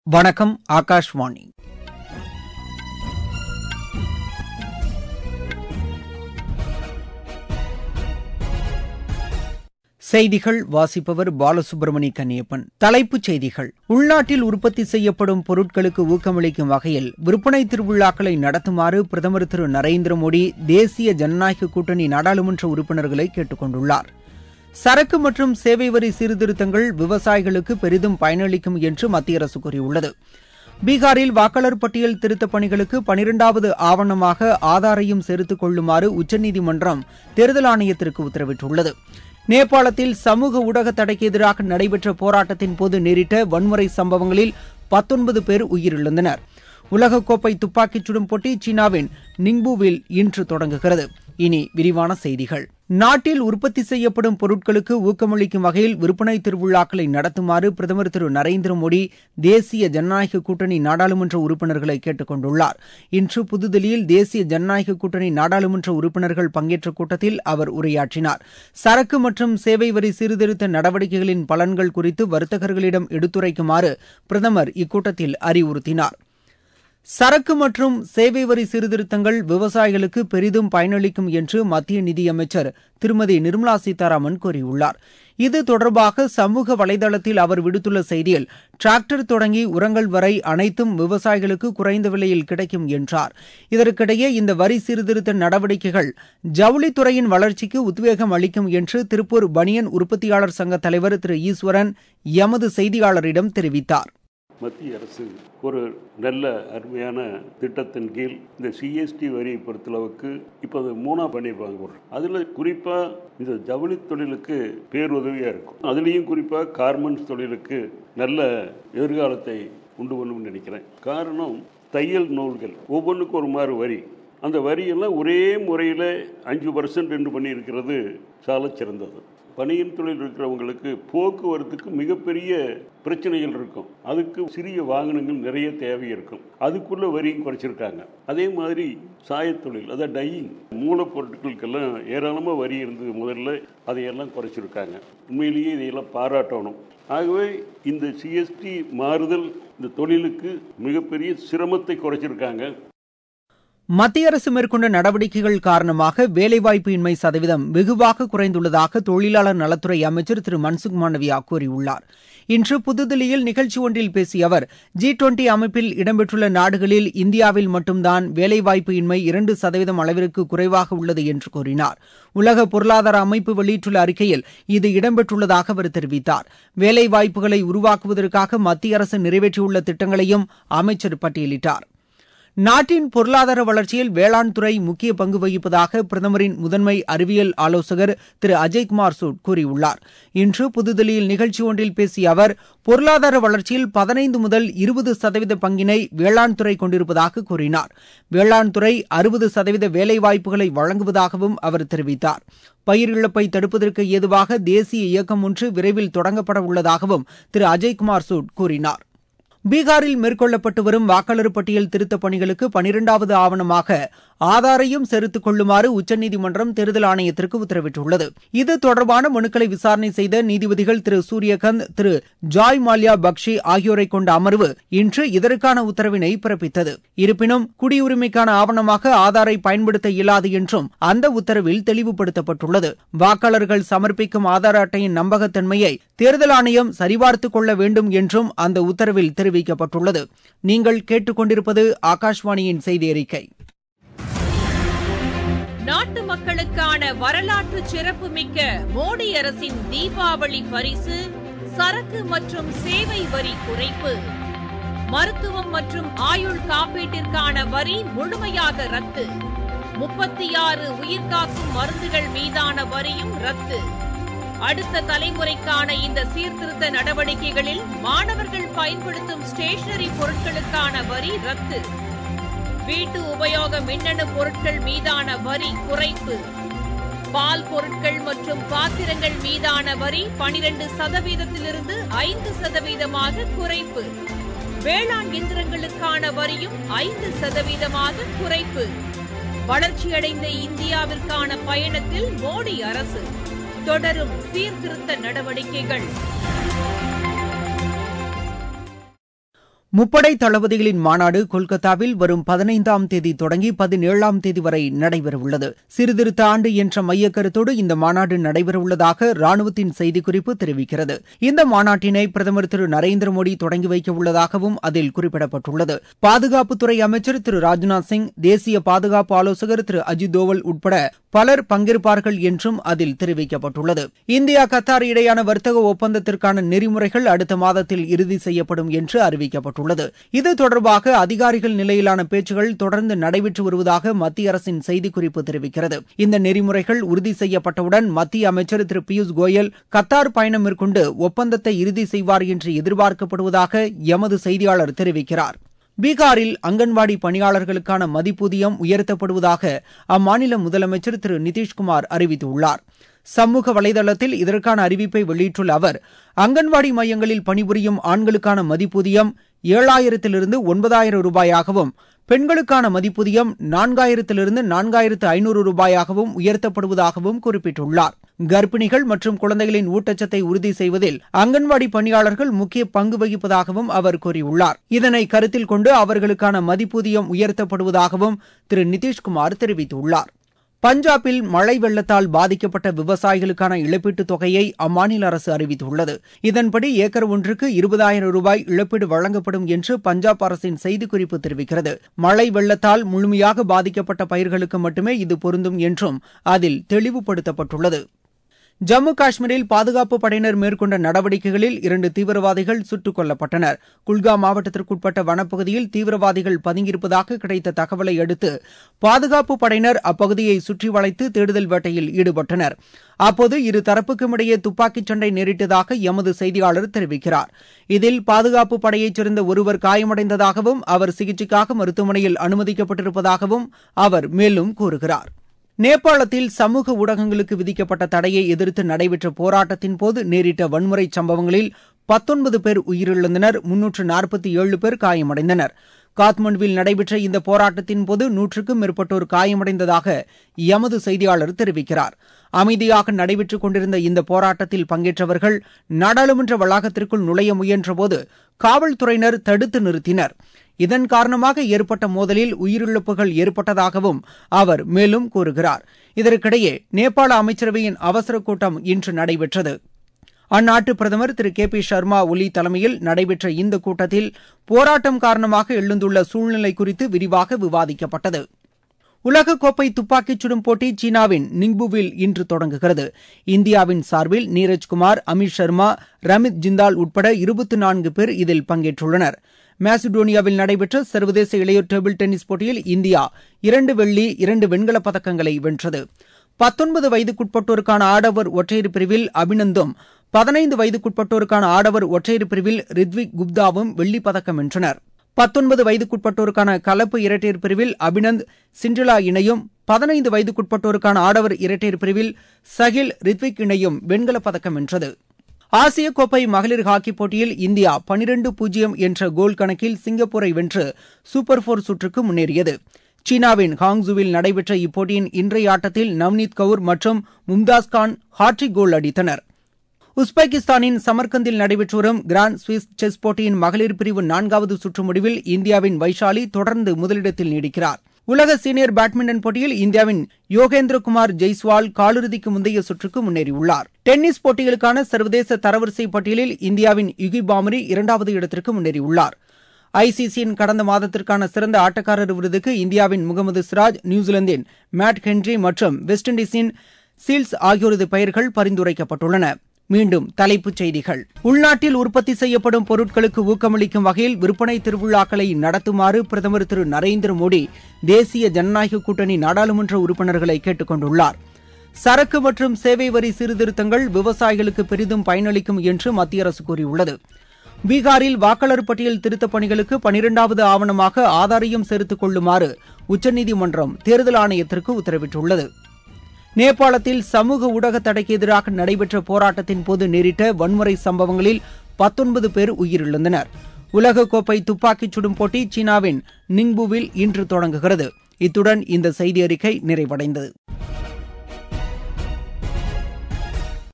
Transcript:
வணக்கம் ஆகாஷ்வாணி செய்திகள் வாசிப்பவர் பாலசுப்ரமணி கன்னியப்பன் தலைப்புச் செய்திகள் உள்நாட்டில் உற்பத்தி செய்யப்படும் பொருட்களுக்கு ஊக்கமளிக்கும் வகையில் விற்பனை திருவிழாக்களை நடத்துமாறு பிரதமர் திரு நரேந்திர மோடி தேசிய ஜனநாயக கூட்டணி நாடாளுமன்ற உறுப்பினர்களை கேட்டுக் கொண்டுள்ளார் சரக்கு மற்றும் சேவை வரி சீர்திருத்தங்கள் விவசாயிகளுக்கு பெரிதும் பயனளிக்கும் என்று மத்திய அரசு கூறியுள்ளது பீகாரில் வாக்காளர் பட்டியல் திருத்தப் பணிகளுக்கு பனிரெண்டாவது ஆவணமாக ஆதாரையும் சேர்த்துக் கொள்ளுமாறு உச்சநீதிமன்றம் தேர்தல் ஆணையத்திற்கு உத்தரவிட்டுள்ளது நேபாளத்தில் சமூக ஊடக தடைக்கு எதிராக நடைபெற்ற போராட்டத்தின் போது நேரிட்ட வன்முறை சம்பவங்களில் பத்தொன்பது பேர் உயிரிழந்தனர் உலகக்கோப்பை துப்பாக்கிச் சுடும் போட்டி சீனாவின் நிங்புவில் இன்று தொடங்குகிறது இனி விரிவான செய்திகள் நாட்டில் உற்பத்தி செய்யப்படும் பொருட்களுக்கு ஊக்கமளிக்கும் வகையில் விற்பனை திருவிழாக்களை நடத்துமாறு பிரதமர் திரு நரேந்திர மோடி தேசிய ஜனநாயக கூட்டணி நாடாளுமன்ற உறுப்பினர்களை கேட்டுக் கொண்டுள்ளார் இன்று புதுதில்லியில் தேசிய ஜனநாயக கூட்டணி நாடாளுமன்ற உறுப்பினர்கள் பங்கேற்ற கூட்டத்தில் அவர் உரையாற்றினார் சரக்கு மற்றும் சேவை வரி சீர்திருத்த நடவடிக்கைகளின் பலன்கள் குறித்து வர்த்தகர்களிடம் எடுத்துரைக்குமாறு பிரதமர் இக்கூட்டத்தில் அறிவுறுத்தினார் சரக்கு மற்றும் சேவை வரி சீர்திருத்தங்கள் விவசாயிகளுக்கு பெரிதும் பயனளிக்கும் என்று மத்திய நிதியமைச்சர் திருமதி நிர்மலா சீதாராமன் கூறியுள்ளார் இது தொடர்பாக சமூக வலைதளத்தில் அவர் விடுத்துள்ள செய்தியில் டிராக்டர் தொடங்கி உரங்கள் வரை அனைத்தும் விவசாயிகளுக்கு குறைந்த விலையில் கிடைக்கும் என்றார் இதற்கிடையே இந்த வரி சீர்திருத்த நடவடிக்கைகள் ஜவுளித்துறையின் வளர்ச்சிக்கு உத்வேகம் அளிக்கும் என்று திருப்பூர் பனியன் உற்பத்தியாளர் சங்க தலைவர் திரு ஈஸ்வரன் எமது செய்தியாளரிடம் தெரிவித்தார் மத்திய அரசு ஒரு நல்ல அருமையான திட்டத்தின் கீழ் இந்த சிஎஸ்டி வரியை பொறுத்தளவுக்கு இப்போ அது மூணா பண்ணியிருப்பாங்க ஒரு அதில் குறிப்பாக இந்த ஜவுளி தொழிலுக்கு பேருதவியாக இருக்கும் அதுலேயும் குறிப்பாக கார்மெண்ட்ஸ் தொழிலுக்கு நல்ல எதிர்காலத்தை உண்டு பண்ணும்னு நினைக்கிறேன் காரணம் தையல் நூல்கள் ஒவ்வொன்றுக்கும் ஒரு மாதிரி வரி அந்த வரியெல்லாம் ஒரே முறையில் அஞ்சு பர்சன்ட் என்று பண்ணியிருக்கிறது சால சிறந்தது பணியின் தொழில் இருக்கிறவங்களுக்கு போக்குவரத்துக்கு மிகப்பெரிய பிரச்சனைகள் இருக்கும் அதுக்கு சிறிய வாகனங்கள் நிறைய தேவை இருக்கும் அதுக்குள்ள வரியும் குறைச்சிருக்காங்க அதே மாதிரி சாயத்தொழில் அதாவது டையிங் மூலப்பொருட்களுக்கெல்லாம் ஏராளமாக வரி இருந்தது முதல்ல அதையெல்லாம் குறைச்சிருக்காங்க உண்மையிலேயே இதையெல்லாம் பாராட்டணும் ஆகவே இந்த சிஎஸ்டி மாறுதல் இந்த தொழிலுக்கு மிகப்பெரிய சிரமத்தை குறைச்சிருக்காங்க மத்திய அரசு மேற்கொண்ட நடவடிக்கைகள் காரணமாக வேலைவாய்ப்பு இன்மை சதவீதம் வெகுவாக குறைந்துள்ளதாக தொழிலாளர் நலத்துறை அமைச்சர் திரு மன்சுக் மாண்டவியா கூறியுள்ளார் இன்று புதுதில்லியில் நிகழ்ச்சி ஒன்றில் பேசிய அவர் ஜி டுவெண்டி அமைப்பில் இடம்பெற்றுள்ள நாடுகளில் இந்தியாவில் மட்டும்தான் வேலைவாய்ப்பு இன்மை இரண்டு சதவீதம் அளவிற்கு குறைவாக உள்ளது என்று கூறினார் உலக பொருளாதார அமைப்பு வெளியிட்டுள்ள அறிக்கையில் இது இடம்பெற்றுள்ளதாக அவர் தெரிவித்தார் வேலைவாய்ப்புகளை உருவாக்குவதற்காக மத்திய அரசு நிறைவேற்றியுள்ள திட்டங்களையும் அமைச்சர் பட்டியலிட்டார் நாட்டின் பொருளாதார வளர்ச்சியில் வேளாண் துறை முக்கிய பங்கு வகிப்பதாக பிரதமரின் முதன்மை அறிவியல் ஆலோசகர் திரு அஜய்குமார் சூட் கூறியுள்ளார் இன்று புதுதில்லியில் நிகழ்ச்சி ஒன்றில் பேசிய அவர் பொருளாதார வளர்ச்சியில் பதினைந்து முதல் இருபது சதவீத பங்கினை வேளாண் துறை கொண்டிருப்பதாக கூறினார் வேளாண் துறை அறுபது சதவீத வேலைவாய்ப்புகளை வழங்குவதாகவும் அவர் தெரிவித்தார் பயிர் இழப்பை தடுப்பதற்கு ஏதுவாக தேசிய இயக்கம் ஒன்று விரைவில் தொடங்கப்பட உள்ளதாகவும் திரு அஜய்குமார் சூட் கூறினார் பீகாரில் மேற்கொள்ளப்பட்டு வரும் வாக்காளர் பட்டியல் திருத்தப் பணிகளுக்கு பனிரெண்டாவது ஆவணமாக ஆதாரையும் சேர்த்துக் கொள்ளுமாறு உச்சநீதிமன்றம் தேர்தல் ஆணையத்திற்கு உத்தரவிட்டுள்ளது இது தொடர்பான மனுக்களை விசாரணை செய்த நீதிபதிகள் திரு சூரியகந்த் திரு ஜாய் மால்யா பக்ஷி ஆகியோரை கொண்ட அமர்வு இன்று இதற்கான உத்தரவினை பிறப்பித்தது இருப்பினும் குடியுரிமைக்கான ஆவணமாக ஆதாரை பயன்படுத்த இயலாது என்றும் அந்த உத்தரவில் தெளிவுபடுத்தப்பட்டுள்ளது வாக்காளர்கள் சமர்ப்பிக்கும் ஆதார் அட்டையின் நம்பகத்தன்மையை தேர்தல் ஆணையம் சரிபார்த்துக் கொள்ள வேண்டும் என்றும் அந்த உத்தரவில் தெரிவிக்கப்பட்டுள்ளது நீங்கள் கேட்டுக்கொண்டிருப்பது ஆகாஷ்வாணியின் செய்தி அறிக்கை நாட்டு மக்களுக்கான வரலாற்று சிறப்புமிக்க மோடி அரசின் தீபாவளி பரிசு சரக்கு மற்றும் சேவை வரி குறைப்பு மருத்துவம் மற்றும் ஆயுள் காப்பீட்டிற்கான வரி முழுமையாக ரத்து முப்பத்தி ஆறு உயிர்காக்கும் மருந்துகள் மீதான வரியும் ரத்து அடுத்த தலைமுறைக்கான இந்த சீர்திருத்த நடவடிக்கைகளில் மாணவர்கள் பயன்படுத்தும் ஸ்டேஷனரி பொருட்களுக்கான வரி ரத்து வீட்டு உபயோக மின்னணு பொருட்கள் மீதான வரி குறைப்பு பால் பொருட்கள் மற்றும் பாத்திரங்கள் மீதான வரி பனிரெண்டு சதவீதத்திலிருந்து ஐந்து சதவீதமாக குறைப்பு வேளாண் இயந்திரங்களுக்கான வரியும் ஐந்து சதவீதமாக குறைப்பு வளர்ச்சியடைந்த இந்தியாவிற்கான பயணத்தில் மோடி அரசு தொடரும் சீர்திருத்த நடவடிக்கைகள் முப்படை தளபதிகளின் மாநாடு கொல்கத்தாவில் வரும் பதினைந்தாம் தேதி தொடங்கி பதினேழாம் தேதி வரை நடைபெறவுள்ளது சீர்திருத்த ஆண்டு என்ற மையக்கருத்தோடு இந்த மாநாடு நடைபெறவுள்ளதாக ராணுவத்தின் செய்திக்குறிப்பு தெரிவிக்கிறது இந்த மாநாட்டினை பிரதமர் திரு நரேந்திர மோடி தொடங்கி வைக்க உள்ளதாகவும் அதில் குறிப்பிடப்பட்டுள்ளது பாதுகாப்புத்துறை அமைச்சர் திரு ராஜ்நாத் சிங் தேசிய பாதுகாப்பு ஆலோசகர் திரு அஜித் தோவல் உட்பட பலர் பங்கேற்பார்கள் என்றும் அதில் தெரிவிக்கப்பட்டுள்ளது இந்தியா கத்தார் இடையான வர்த்தக ஒப்பந்தத்திற்கான நெறிமுறைகள் அடுத்த மாதத்தில் இறுதி செய்யப்படும் என்று அறிவிக்கப்பட்டுள்ளது இது தொடர்பாக அதிகாரிகள் நிலையிலான பேச்சுகள் தொடர்ந்து நடைபெற்று வருவதாக மத்திய அரசின் செய்திக்குறிப்பு தெரிவிக்கிறது இந்த நெறிமுறைகள் உறுதி செய்யப்பட்டவுடன் மத்திய அமைச்சர் திரு பியூஷ் கோயல் கத்தார் பயணம் மேற்கொண்டு ஒப்பந்தத்தை இறுதி செய்வார் என்று எதிர்பார்க்கப்படுவதாக எமது செய்தியாளர் தெரிவிக்கிறார் பீகாரில் அங்கன்வாடி பணியாளர்களுக்கான மதிப்பூதியம் உயர்த்தப்படுவதாக அம்மாநில முதலமைச்சர் திரு நிதிஷ்குமார் அறிவித்துள்ளார் சமூக வலைதளத்தில் இதற்கான அறிவிப்பை வெளியிட்டுள்ள அவர் அங்கன்வாடி மையங்களில் பணிபுரியும் ஆண்களுக்கான மதிப்பூதியம் ஏழாயிரத்திலிருந்து ஒன்பதாயிரம் ரூபாயாகவும் பெண்களுக்கான மதிப்பூதியம் நான்காயிரத்திலிருந்து நான்காயிரத்து ஐநூறு ரூபாயாகவும் உயர்த்தப்படுவதாகவும் குறிப்பிட்டுள்ளார் கர்ப்பிணிகள் மற்றும் குழந்தைகளின் ஊட்டச்சத்தை உறுதி செய்வதில் அங்கன்வாடி பணியாளர்கள் முக்கிய பங்கு வகிப்பதாகவும் அவர் கூறியுள்ளார் இதனை கருத்தில் கொண்டு அவர்களுக்கான மதிப்பூதியம் உயர்த்தப்படுவதாகவும் திரு நிதிஷ்குமார் தெரிவித்துள்ளார் பஞ்சாபில் மழை வெள்ளத்தால் பாதிக்கப்பட்ட விவசாயிகளுக்கான இழப்பீட்டுத் தொகையை அம்மாநில அரசு அறிவித்துள்ளது இதன்படி ஏக்கர் ஒன்றுக்கு இருபதாயிரம் ரூபாய் இழப்பீடு வழங்கப்படும் என்று பஞ்சாப் அரசின் செய்திக்குறிப்பு தெரிவிக்கிறது மழை வெள்ளத்தால் முழுமையாக பாதிக்கப்பட்ட பயிர்களுக்கு மட்டுமே இது பொருந்தும் என்றும் அதில் தெளிவுபடுத்தப்பட்டுள்ளது ஜம்மு காஷ்மீரில் பாதுகாப்பு படையினர் மேற்கொண்ட நடவடிக்கைகளில் இரண்டு தீவிரவாதிகள் சுட்டுக் கொல்லப்பட்டனர் குல்காம் மாவட்டத்திற்குட்பட்ட வனப்பகுதியில் தீவிரவாதிகள் பதுங்கியிருப்பதாக கிடைத்த தகவலை அடுத்து பாதுகாப்பு படையினர் அப்பகுதியை சுற்றி வளைத்து தேடுதல் வேட்டையில் ஈடுபட்டனர் அப்போது இரு தரப்புக்கும் இடையே துப்பாக்கிச் சண்டை நேரிட்டதாக எமது செய்தியாளர் தெரிவிக்கிறார் இதில் பாதுகாப்பு படையைச் சேர்ந்த ஒருவர் காயமடைந்ததாகவும் அவர் சிகிச்சைக்காக மருத்துவமனையில் அனுமதிக்கப்பட்டிருப்பதாகவும் அவர் மேலும் கூறுகிறார் நேபாளத்தில் சமூக ஊடகங்களுக்கு விதிக்கப்பட்ட தடையை எதிர்த்து நடைபெற்ற போராட்டத்தின் போது நேரிட்ட வன்முறை சம்பவங்களில் பத்தொன்பது பேர் உயிரிழந்தனர் முன்னூற்று நாற்பத்தி ஏழு பேர் காயமடைந்தனர் காத்மண்டுவில் நடைபெற்ற இந்த போராட்டத்தின் போது நூற்றுக்கும் மேற்பட்டோர் காயமடைந்ததாக எமது செய்தியாளர் தெரிவிக்கிறார் அமைதியாக நடைபெற்றுக் கொண்டிருந்த இந்த போராட்டத்தில் பங்கேற்றவர்கள் நாடாளுமன்ற வளாகத்திற்குள் நுழைய முயன்றபோது காவல்துறையினர் தடுத்து நிறுத்தினர் இதன் காரணமாக ஏற்பட்ட மோதலில் உயிரிழப்புகள் ஏற்பட்டதாகவும் அவர் மேலும் கூறுகிறார் இதற்கிடையே நேபாள அமைச்சரவையின் அவசர கூட்டம் இன்று நடைபெற்றது அந்நாட்டு பிரதமர் திரு கே பி சர்மா ஒலி தலைமையில் நடைபெற்ற இந்த கூட்டத்தில் போராட்டம் காரணமாக எழுந்துள்ள சூழ்நிலை குறித்து விரிவாக விவாதிக்கப்பட்டது உலகக்கோப்பை துப்பாக்கிச் சுடும் போட்டி சீனாவின் நிங்புவில் இன்று தொடங்குகிறது இந்தியாவின் சார்பில் நீரஜ்குமார் அமித் சர்மா ரமித் ஜிந்தால் உட்பட இருபத்தி நான்கு பேர் இதில் பங்கேற்றுள்ளனர் மாசிடோனியாவில் நடைபெற்ற சர்வதேச இளையோர் டேபிள் டென்னிஸ் போட்டியில் இந்தியா இரண்டு வெள்ளி இரண்டு வெண்கலப் பதக்கங்களை வென்றது பத்தொன்பது வயதுக்குட்பட்டோருக்கான ஆடவர் ஒற்றையர் பிரிவில் அபிநந்தும் பதினைந்து வயதுக்குட்பட்டோருக்கான ஆடவர் ஒற்றையர் பிரிவில் ரித்விக் குப்தாவும் வெள்ளிப் பதக்கம் வென்றனர் பத்தொன்பது வயதுக்குட்பட்டோருக்கான கலப்பு இரட்டையர் பிரிவில் அபினந்த் சிண்ட்ரிலா இணையும் பதினைந்து வயதுக்குட்பட்டோருக்கான ஆடவர் இரட்டையர் பிரிவில் சஹில் ரித்விக் இணையும் வெண்கலப் பதக்கம் வென்றது ஆசிய கோப்பை மகளிர் ஹாக்கிப் போட்டியில் இந்தியா பனிரண்டு பூஜ்ஜியம் என்ற கோல் கணக்கில் சிங்கப்பூரை வென்று சூப்பர் போர் சுற்றுக்கு முன்னேறியது சீனாவின் ஹாங்ஸுவில் நடைபெற்ற இப்போட்டியின் இன்றைய ஆட்டத்தில் நவ்னீத் கவுர் மற்றும் மும்தாஸ் கான் ஹாட்ரிக் கோல் அடித்தனர் உஸ்பெகிஸ்தானின் சமர்கந்தில் நடைபெற்று வரும் கிராண்ட் சுவிஸ் செஸ் போட்டியின் மகளிர் பிரிவு நான்காவது சுற்று முடிவில் இந்தியாவின் வைஷாலி தொடர்ந்து முதலிடத்தில் நீடிக்கிறார் உலக சீனியர் பேட்மிண்டன் போட்டியில் இந்தியாவின் யோகேந்திரகுமார் ஜெய்ஸ்வால் காலிறுதிக்கு முந்தைய சுற்றுக்கு முன்னேறியுள்ளார் டென்னிஸ் போட்டிகளுக்கான சர்வதேச தரவரிசை பட்டியலில் இந்தியாவின் யுகி பாமரி இரண்டாவது இடத்திற்கு முன்னேறியுள்ளார் ஐசிசியின் கடந்த மாதத்திற்கான சிறந்த ஆட்டக்காரர் விருதுக்கு இந்தியாவின் முகமது சிராஜ் நியூசிலாந்தின் மேட் ஹென்ரி மற்றும் வெஸ்ட் இண்டீஸின் சீல்ஸ் ஆகியோரது பெயர்கள் பரிந்துரைக்கப்பட்டுள்ளன மீண்டும் தலைப்புச் செய்திகள் உள்நாட்டில் உற்பத்தி செய்யப்படும் பொருட்களுக்கு ஊக்கமளிக்கும் வகையில் விற்பனை திருவிழாக்களை நடத்துமாறு பிரதமர் திரு நரேந்திர மோடி தேசிய ஜனநாயக கூட்டணி நாடாளுமன்ற உறுப்பினர்களை கேட்டுக் கொண்டுள்ளார் சரக்கு மற்றும் சேவை வரி சீர்திருத்தங்கள் விவசாயிகளுக்கு பெரிதும் பயனளிக்கும் என்று மத்திய அரசு கூறியுள்ளது பீகாரில் வாக்காளர் பட்டியல் திருத்தப் பணிகளுக்கு பனிரெண்டாவது ஆவணமாக ஆதாரையும் சேர்த்துக் கொள்ளுமாறு உச்சநீதிமன்றம் தேர்தல் ஆணையத்திற்கு உத்தரவிட்டுள்ளது நேபாளத்தில் சமூக ஊடக தடைக்கு எதிராக நடைபெற்ற போராட்டத்தின் போது நேரிட்ட வன்முறை சம்பவங்களில் பத்தொன்பது பேர் உயிரிழந்தனர் உலகக்கோப்பை துப்பாக்கிச் சுடும் போட்டி சீனாவின் நிங்புவில் இன்று தொடங்குகிறது இத்துடன் இந்த செய்தி அறிக்கை நிறைவடைந்தது